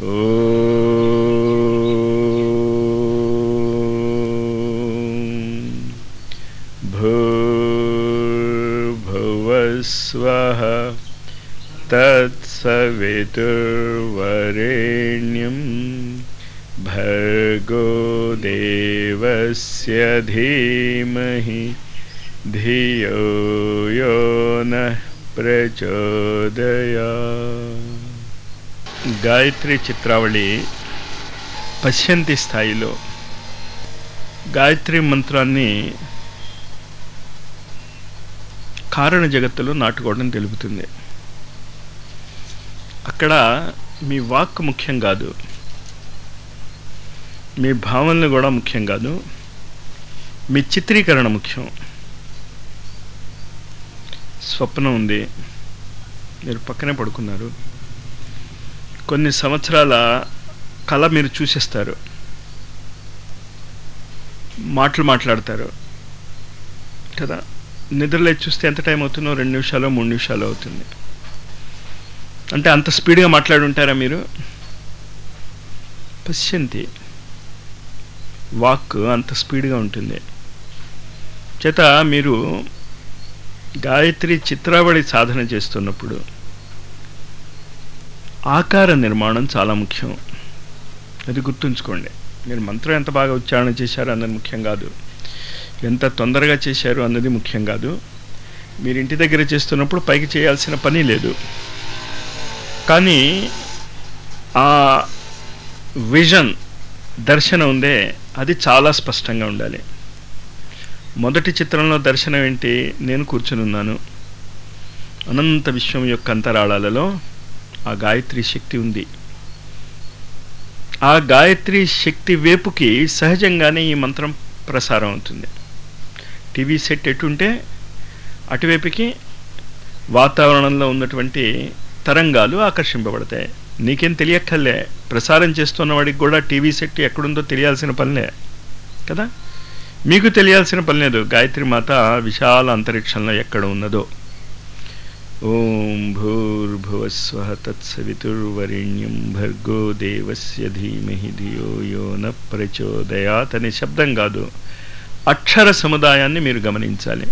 भूर्भुवस्वः तत्सवितुर्वरेण्यं भर्गो देवस्य धीमहि धियो यो नः ప్రచోదయా గాయత్రి చిత్రావళి పశ్యంతి స్థాయిలో గాయత్రి మంత్రాన్ని కారణ జగత్తులో నాటుకోవడం తెలుపుతుంది అక్కడ మీ వాక్ ముఖ్యం కాదు మీ భావనలు కూడా ముఖ్యం కాదు మీ చిత్రీకరణ ముఖ్యం స్వప్నం ఉంది మీరు పక్కనే పడుకున్నారు కొన్ని సంవత్సరాల కళ మీరు చూసేస్తారు మాటలు మాట్లాడతారు కదా నిద్రలేచి చూస్తే ఎంత టైం అవుతుందో రెండు నిమిషాలు మూడు నిమిషాలు అవుతుంది అంటే అంత స్పీడ్గా మాట్లాడి ఉంటారా మీరు పశ్యంతి వాక్ అంత స్పీడ్గా ఉంటుంది చేత మీరు గాయత్రి చిత్రావళి సాధన చేస్తున్నప్పుడు ఆకార నిర్మాణం చాలా ముఖ్యం అది గుర్తుంచుకోండి మీరు మంత్రం ఎంత బాగా ఉచ్చారణ చేశారు అన్నది ముఖ్యం కాదు ఎంత తొందరగా చేశారు అన్నది ముఖ్యం కాదు మీరు ఇంటి దగ్గర చేస్తున్నప్పుడు పైకి చేయాల్సిన పని లేదు కానీ ఆ విజన్ దర్శనం ఉందే అది చాలా స్పష్టంగా ఉండాలి మొదటి చిత్రంలో దర్శనం ఏంటి నేను కూర్చుని ఉన్నాను అనంత విశ్వం యొక్క అంతరాళాలలో ఆ గాయత్రి శక్తి ఉంది ఆ గాయత్రి శక్తి వేపుకి సహజంగానే ఈ మంత్రం ప్రసారం అవుతుంది టీవీ సెట్ ఎటుంటే అటువైపుకి వాతావరణంలో ఉన్నటువంటి తరంగాలు ఆకర్షింపబడతాయి నీకేం తెలియక్కర్లే ప్రసారం చేస్తున్న వాడికి కూడా టీవీ సెట్ ఎక్కడుందో తెలియాల్సిన పనిలే కదా మీకు తెలియాల్సిన పని లేదు గాయత్రి మాత విశాల అంతరిక్షంలో ఎక్కడ ఉన్నదో ఓం భూర్భువస్వ తత్సవితుర్వరేణ్యం భర్గో దేవస్య ధీమహి ధియో యో న ప్రచోదయాత్ అనే శబ్దం కాదు అక్షర సముదాయాన్ని మీరు గమనించాలి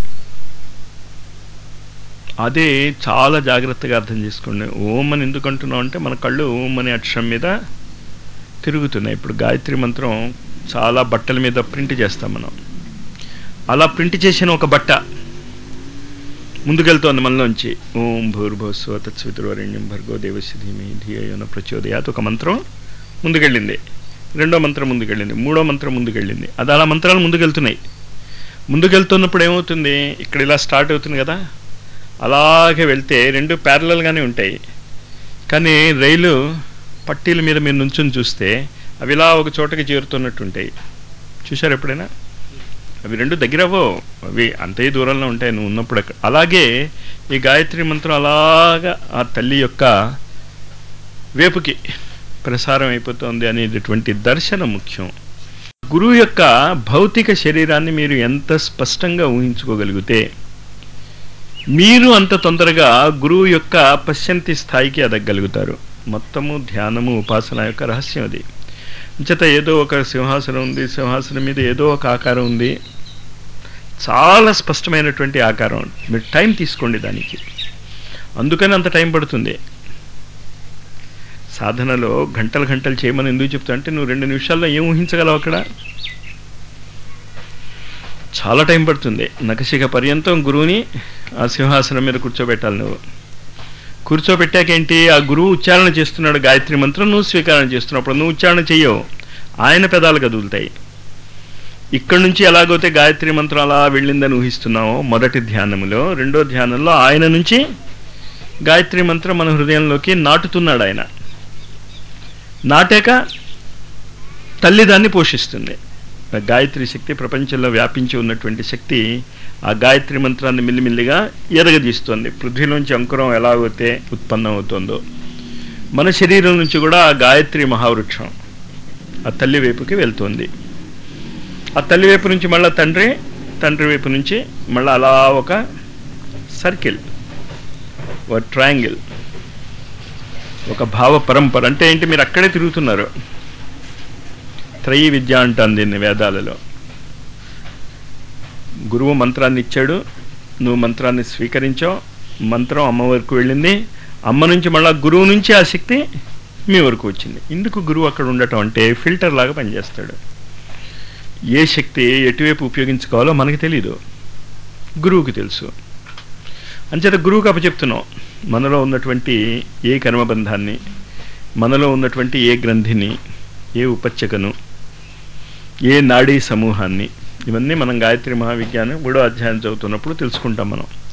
అదే చాలా జాగ్రత్తగా అర్థం చేసుకోండి ఓం అని ఎందుకు అంటున్నాం అంటే మన కళ్ళు ఓం అనే అక్షరం మీద తిరుగుతున్నాయి ఇప్పుడు గాయత్రి మంత్రం చాలా బట్టల మీద ప్రింట్ చేస్తాం మనం అలా ప్రింట్ చేసిన ఒక బట్ట ముందుకెళ్తోంది మనలోంచి ఓం భూర్భువస్వ తత్సవితుర్వరేణ్యం భర్గో దేవస్య ధీమి ధియోన ప్రచోదయాత్ ఒక మంత్రం ముందుకెళ్ళింది రెండో మంత్రం ముందుకెళ్ళింది మూడో మంత్రం ముందుకెళ్ళింది అది అలా మంత్రాలు ముందుకెళ్తున్నాయి ముందుకెళ్తున్నప్పుడు ఏమవుతుంది ఇక్కడ ఇలా స్టార్ట్ అవుతుంది కదా అలాగే వెళ్తే రెండు ప్యారలల్గానే ఉంటాయి కానీ రైలు పట్టీల మీద మీరు నుంచుని చూస్తే అవి ఇలా ఒక చోటకి చేరుతున్నట్టు ఉంటాయి చూశారు ఎప్పుడైనా అవి రెండు దగ్గర అవ్వవు అవి అంతే దూరంలో ఉంటాయి నువ్వు ఉన్నప్పుడు అక్కడ అలాగే ఈ గాయత్రి మంత్రం అలాగా ఆ తల్లి యొక్క వేపుకి ప్రసారం అయిపోతుంది అనేటటువంటి దర్శనం ముఖ్యం గురువు యొక్క భౌతిక శరీరాన్ని మీరు ఎంత స్పష్టంగా ఊహించుకోగలిగితే మీరు అంత తొందరగా గురువు యొక్క పశ్యంతి స్థాయికి ఎదగలుగుతారు మొత్తము ధ్యానము ఉపాసన యొక్క రహస్యం అది చేత ఏదో ఒక సింహాసనం ఉంది సింహాసనం మీద ఏదో ఒక ఆకారం ఉంది చాలా స్పష్టమైనటువంటి ఆకారం మీరు టైం తీసుకోండి దానికి అందుకని అంత టైం పడుతుంది సాధనలో గంటలు గంటలు చేయమని ఎందుకు చెప్తా అంటే నువ్వు రెండు నిమిషాల్లో ఏం ఊహించగలవు అక్కడ చాలా టైం పడుతుంది నకశిక పర్యంతం గురువుని ఆ సింహాసనం మీద కూర్చోబెట్టాలి నువ్వు కూర్చోబెట్టాకేంటి ఆ గురువు ఉచ్చారణ చేస్తున్నాడు గాయత్రి మంత్రం నువ్వు స్వీకారం చేస్తున్నప్పుడు నువ్వు ఉచ్చారణ చెయ్యవు ఆయన పెదాలు కదులుతాయి ఇక్కడి నుంచి ఎలాగైతే గాయత్రి మంత్రం అలా వెళ్ళిందని ఊహిస్తున్నావో మొదటి ధ్యానములో రెండో ధ్యానంలో ఆయన నుంచి గాయత్రి మంత్రం మన హృదయంలోకి నాటుతున్నాడు ఆయన నాటాక తల్లి దాన్ని పోషిస్తుంది ఆ గాయత్రి శక్తి ప్రపంచంలో వ్యాపించి ఉన్నటువంటి శక్తి ఆ గాయత్రి మంత్రాన్ని మిల్లిమిల్లిగా ఎదగదీస్తుంది పృథ్వీలోంచి అంకురం ఎలాగైతే ఉత్పన్నం అవుతుందో మన శరీరం నుంచి కూడా ఆ గాయత్రి మహావృక్షం ఆ తల్లి వైపుకి వెళ్తుంది ఆ తల్లి వైపు నుంచి మళ్ళీ తండ్రి తండ్రి వైపు నుంచి మళ్ళీ అలా ఒక సర్కిల్ ఒక ట్రయాంగిల్ ఒక భావ పరంపర అంటే ఏంటి మీరు అక్కడే తిరుగుతున్నారు త్రయీ విద్య అంటాను దీన్ని వేదాలలో గురువు మంత్రాన్ని ఇచ్చాడు నువ్వు మంత్రాన్ని స్వీకరించావు మంత్రం అమ్మ వరకు వెళ్ళింది అమ్మ నుంచి మళ్ళా గురువు నుంచి ఆ శక్తి మీ వరకు వచ్చింది ఇందుకు గురువు అక్కడ ఉండటం అంటే ఫిల్టర్ లాగా పనిచేస్తాడు ఏ శక్తి ఎటువైపు ఉపయోగించుకోవాలో మనకి తెలీదు గురువుకి తెలుసు అంచేత గురువుకి అప్పచెప్తున్నాం మనలో ఉన్నటువంటి ఏ కర్మబంధాన్ని మనలో ఉన్నటువంటి ఏ గ్రంథిని ఏ ఉపచ్చకను ఏ నాడీ సమూహాన్ని ఇవన్నీ మనం గాయత్రి మహావిజ్ఞానం మూడో అధ్యాయం చదువుతున్నప్పుడు తెలుసుకుంటాం మనం